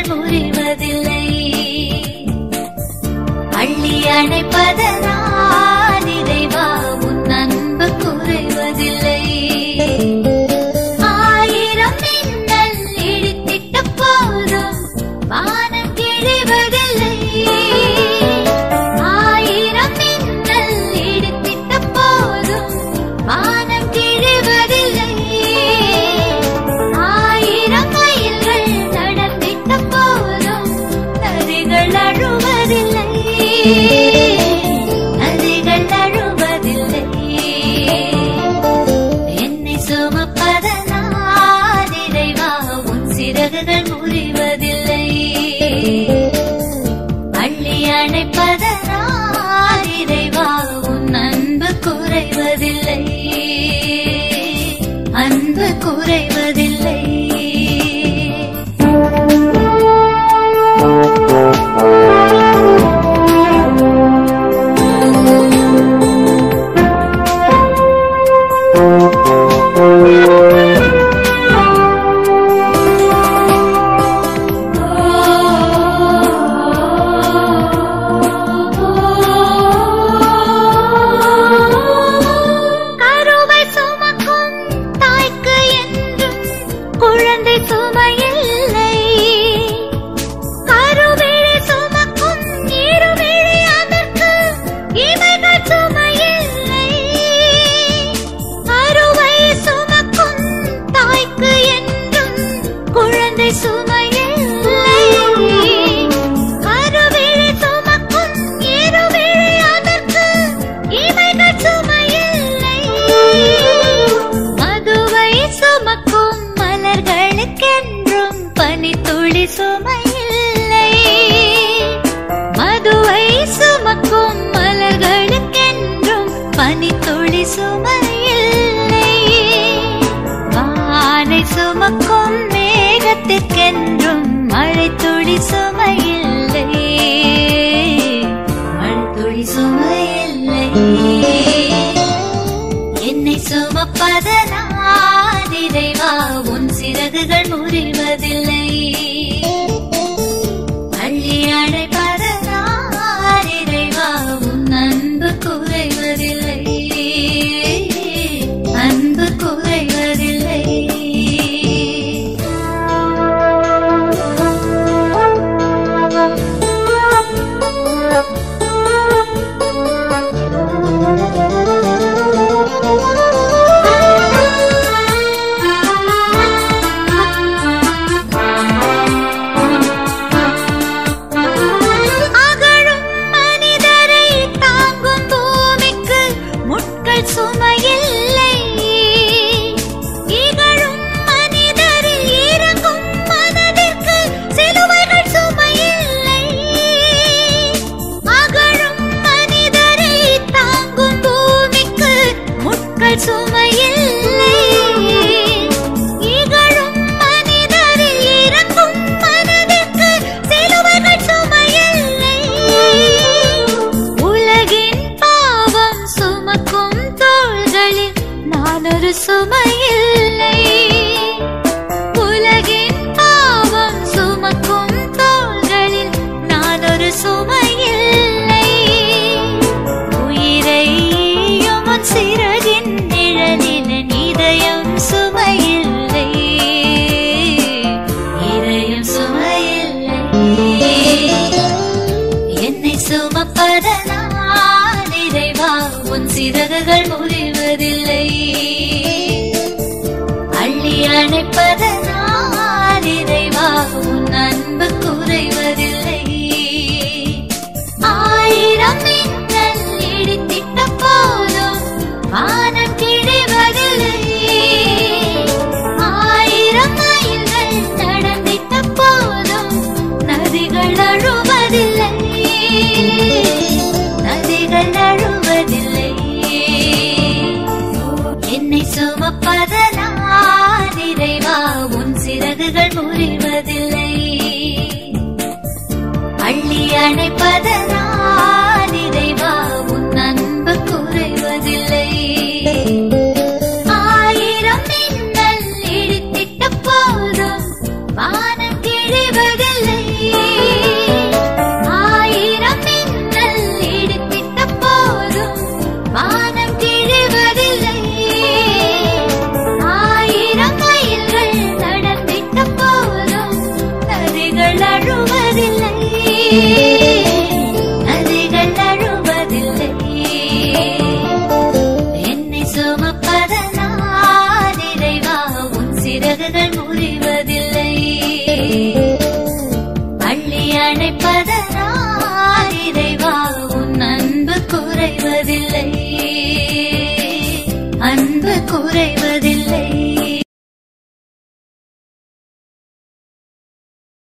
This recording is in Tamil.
சிறகுகள் முறிவதில்லை அள்ளி அணைப்பதனால் இறைவா உன் அன்பு குறைவதில்லை ஆயிரம் மின்னல் இடித்திட்ட போதும் வானம் கிழிவதில்லை ஆயிரம் மின்னல் இடித்திட்ட போதும் வானம் கிழிவதில்லை ஆயிரம் மயில்கள் நடத்திட்ட போதும் நதிகள் அழுவதில்லை நதிகள் அழுவதில்லை என்னை சுமப்பதனால் இறைவா உன் சிறகுகள் முறிவதில்லை அள்ளி அணைப்பதனால் இறைவா உன் அன்பு குறைவதில்லை அன்பு குறைவதில்லை கருவை சுமக்கும் தாய்க்கு என்றும் குழந்தை சுமையில்லை கருவிழி சுமக்கும் இருவிழி அதற்கு இவைகள் சுமையில்லை அறுவை சுமக்கும் தாய்க்கு என்றும் குழந்தை சுமையில்லை கருவிழி சுமக்கும் இருவிழி அதற்கு இவைகள் சுமையில்லை மதுவை சுமக்கும் மலர்களுக்கென்றும் பனித்துளி சுமையில்லை மதுவை சுமக்கும் மலர்களுக்கென்றும் பனித்துளி சுமையில்லை வானை சுமக்கும் மேகத்துக்கென்றும் மழை துளி சுமையில்லை மழை துளி சுமையில்லை என்னை சுமப்பதனால் இறைவா உன் சிறகுகள் முறிவதில்லை அள்ளி அணைப்பதனால் இறைவா உன் அன்பு குறைவதில்லை அன்பு குறைவதில்லை அகழும் மனிதரை தாங்கும் பூமிக்கு முட்கள் சுமையில்லை இகழும் மனிதரில் இறங்கும் மனதிற்கு சிலுவைகள் சுமையில்லை அகழும் மனிதரை தாங்கும் பூமிக்கு முட்கள் சுமையில்லை இகழும் மனிதரில் இறங்கும் மனதிற்கு சிலுவைகள் சுமையில்லை உலகின் பாவம் சுமக்கும் தோள்களில் நான் ஒரு சுமையில்லை உலகின் பாவம் சுமக்கும் தோள்களில் நான் ஒரு சுமையில்லை உயிரை ஈயும் உன் சிறகின் நிழலில் என் இதயம் சுமையில்லை இதயம் சுமையில்லை என்னை சுமப்பதனால் இறைவா உன் சிறகுகள் முறிவதில்லை அள்ளி அணைப்பதனால் இறைவா உன் அன்பு குறைவதில்லை ஆயிரம் மின்னல் இடித்திட்ட போதும் வானம் கிழிவதில்லை ஆயிரம் மைல்கள் நடந்திட்ட போதும் நதிகள் அழுவதில்லை நதிகள் அழுவதில்லை என்னை சுமப்பதனால் இறைவா உன் சிறகுகள் முறிவதில்லை அள்ளி அணைப்பதனால் இறைவா உன் அன்பு குறைவதில்லை ஆயிரம் மின்னல் இடித்திட்ட போதும் வானம் கிழிவதில்லை இருப்பதனால் இறைவா உன் அன்பு குறைவதில்லை அன்பு குறைவதில்லை